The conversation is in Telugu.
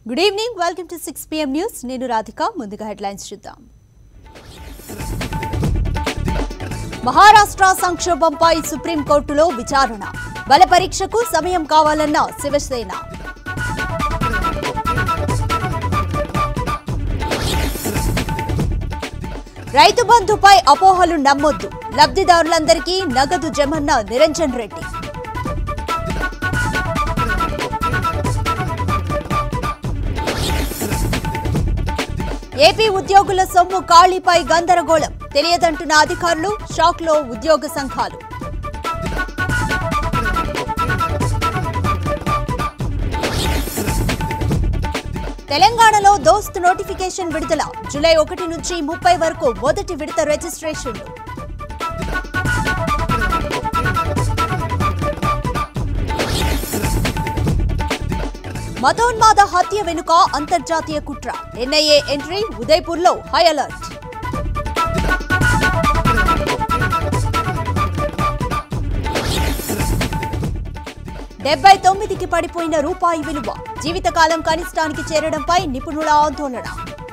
good evening welcome to six PM news నేను రాధిక ముందుగా హెడ్లైన్స్ చూద్దాం మహారాష్ట్ర సంక్షోభంపై సుప్రీంకోర్టులో విచారణ బల పరీక్షకు సమయం కావాలన్న శివసేన రైతు బంధుపై అపోహలు నమ్మొద్దు లబ్ధిదారులందరికీ నగదు జమన్న నిరంజన్ రెడ్డి ఏపీ ఉద్యోగుల సొమ్ము ఖాళీపై గందరగోళం తెలియదంటున్న అధికారులు షాక్లో ఉద్యోగ సంఘాలు తెలంగాణలో దోస్త్ నోటిఫికేషన్ విడుదల జూలై ఒకటి నుంచి ముప్పై వరకు మొదటి విడత రిజిస్ట్రేషన్లు మతోన్మాద హత్య వెనుక అంతర్జాతీయ కుట్ర ఎన్ఐఏ ఎంట్రీ ఉదయ్పూర్లో హై అలర్ట్ డెబ్బై తొమ్మిదికి పడిపోయిన రూపాయి విలువ జీవితకాలం కనిష్టానికి చేరడంపై నిపుణుల ఆందోళన